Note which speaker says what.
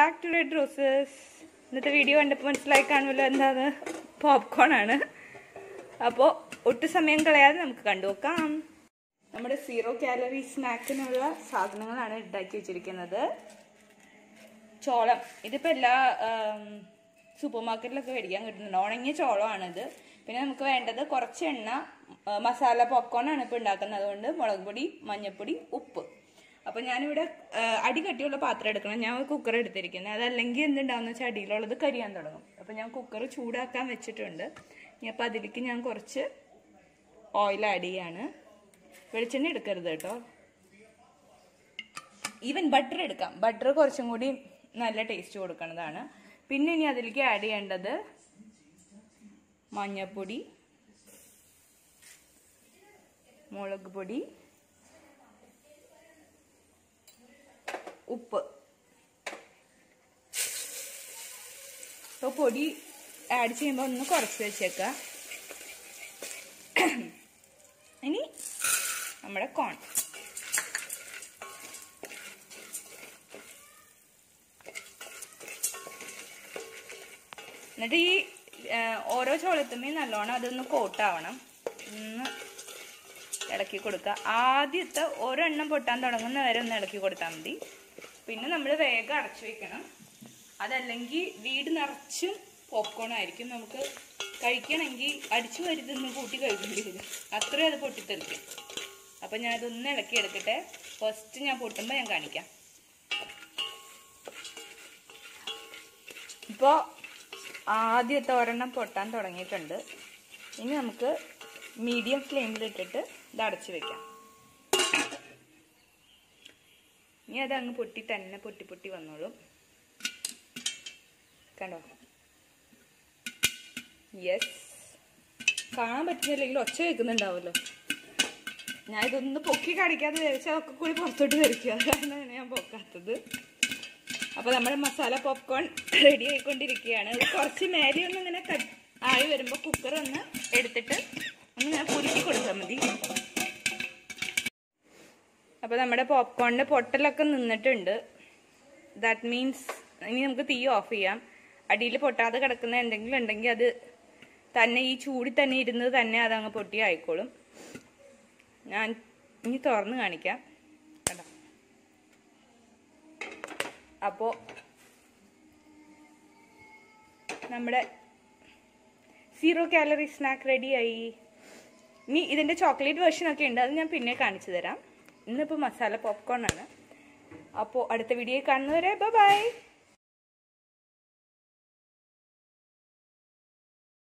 Speaker 1: back to red roses ഇന്നത്തെ video കണ്ടപ്പോൾ മനസ്സിലായി കാണുമല്ലോ എന്താണ് പോപ്കോൺ ആണ് അപ്പോൾ ഒട്ടും സമയം കളയാതെ നമുക്ക് കണ്ടുനോക്കാം നമ്മുടെ സീറോ കാലറി സ്നാക്കിനുള്ള സാധനങ്ങളാണ് ഉണ്ടാക്കി വെച്ചിരിക്കുന്നത് ചോളം ഇതിപ്പോൾ എല്ലാ സൂപ്പർ മാർക്കറ്റിലൊക്കെ മേടിക്കാൻ കിട്ടുന്നുണ്ട് ഉണങ്ങിയ ചോളമാണിത് പിന്നെ നമുക്ക് വേണ്ടത് കുറച്ച് എണ്ണ ആ, മസാല പോപ്കോൺ ആണ് ഇപ്പോൾ ഉണ്ടാക്കുന്നത് അതുകൊണ്ട് മുളക് പൊടി മഞ്ഞൾപ്പൊടി ഉപ്പ് അപ്പോൾ ഞാനിവിടെ ആ, അടി കട്ടിയുള്ള പാത്രം എടുക്കണം ഞാൻ ഒരു കുക്കർ എടുത്തിരിക്കുന്നത് അതല്ലെങ്കിൽ എന്തുണ്ടാവുന്ന വെച്ചാൽ അടിയിലുള്ളത് കരിയാൻ തുടങ്ങും അപ്പോൾ ഞാൻ കുക്കർ ചൂടാക്കാൻ വെച്ചിട്ടുണ്ട് ഇനി അപ്പോൾ അതിലേക്ക് ഞാൻ കുറച്ച് ഓയിൽ ആഡ് ചെയ്യാണ് വെളിച്ചെണ്ണ എടുക്കരുത് കേട്ടോ ഈവൻ ബട്ടർ എടുക്കാം ബട്ടർ കുറച്ചും കൂടി നല്ല ടേസ്റ്റ് കൊടുക്കുന്നതാണ് പിന്നെ ഇനി അതിലേക്ക് ആഡ് ചെയ്യേണ്ടത് മഞ്ഞൾപ്പൊടി മുളക് പൊടി ഉപ്പ് അപ്പോൾ പൊടി ആഡ് ചെയ്യുമ്പോൾ ഒന്ന് കുറച്ച് വെച്ചേക്കാം ഇനി നമ്മുടെ കോൺ എന്നിട്ട് ഈ ആ, ഓരോ ചോളത്തുമ്മയും നല്ലോണം അതൊന്ന് കോട്ടാവണം ഒന്ന് ഇളക്കി കൊടുക്കുക ആദ്യത്തെ ഒരെണ്ണം പൊട്ടാൻ തുടങ്ങുന്ന വരെ ഒന്ന് ഇളക്കി കൊടുത്താൽ മതി പിന്നെ നമ്മൾ വേഗം അടച്ചു വെക്കണം അതല്ലെങ്കിൽ വീട് നിറച്ചും പോപ്കോൺ ആയിരിക്കും നമുക്ക് കഴിക്കണമെങ്കിൽ അടിച്ചു വരുതൊന്ന് കൂട്ടി കഴിക്കേണ്ടി വരും അത്രയും അത് പൊട്ടിത്തെറിക്കും അപ്പം ഞാൻ അതൊന്ന് ഇളക്കി എടുക്കട്ടെ ഫസ്റ്റ് ഞാൻ പൊട്ടുമ്പോൾ ഞാൻ കാണിക്കാം ഇപ്പോൾ ആദ്യത്തെ ഒരെണ്ണം പൊട്ടാൻ തുടങ്ങിയിട്ടുണ്ട് ഇനി നമുക്ക് മീഡിയം ഫ്ലെയിമിൽ ഇട്ടിട്ട് ഇത് അടച്ച് വെക്കാം ഇനി അത് അങ്ങ് പൊട്ടി തന്നെ പൊട്ടി പൊട്ടി വന്നോളും കണ്ടോ യെസ് കാണാൻ പറ്റുന്നില്ലെങ്കിൽ ഒച്ച കേൾക്കുന്നുണ്ടാവുമല്ലോ ഞാൻ ഇതൊന്ന് പൊക്കി കാണിക്കാതെ വിചാരിച്ചാൽ ഒക്കെ കൂടി പുറത്തോട്ട് വരയ്ക്കുക അതാണ് ഞാൻ പൊക്കാത്തത് അപ്പൊ നമ്മുടെ മസാല പോപ്കോൺ റെഡി ആയിക്കൊണ്ടിരിക്കുകയാണ് ഇത് കുറച്ച് മേലെ ഒന്ന് ഇങ്ങനെ കട്ട് ആയി വരുമ്പോൾ കുക്കർ ഒന്ന് എടുത്തിട്ട് ഒന്ന് ഇങ്ങനെ കുലുക്കി കൊടുത്താൽ മതി അപ്പൊ നമ്മുടെ പോപ്കോണിന്റെ പൊട്ടലൊക്കെ നിന്നിട്ടുണ്ട് ദാറ്റ് മീൻസ് ഇനി നമുക്ക് തീ ഓഫ് ചെയ്യാം അടിയിൽ പൊട്ടാതെ കിടക്കുന്ന എന്തെങ്കിലും ഉണ്ടെങ്കിൽ അത് തന്നെ ഈ ചൂടിൽ തന്നെ ഇരുന്നത് തന്നെ അതങ്ങ് പൊട്ടി ആയിക്കോളും ഞാൻ ഇനി തുറന്ന് കാണിക്കാം കണ്ടോ അപ്പോൾ നമ്മുടെ സീറോ കാലറി സ്നാക്ക് റെഡിയായി ഇനി ഇതിൻ്റെ ചോക്ലേറ്റ് വേർഷൻ ഒക്കെ ഉണ്ട് അത് ഞാൻ പിന്നെ കാണിച്ചു തരാം ഇന്നിപ്പോൾ മസാല പോപ്കോൺ ആണ് അപ്പോൾ അടുത്ത വീഡിയോ കാണുന്നവരെ ബൈ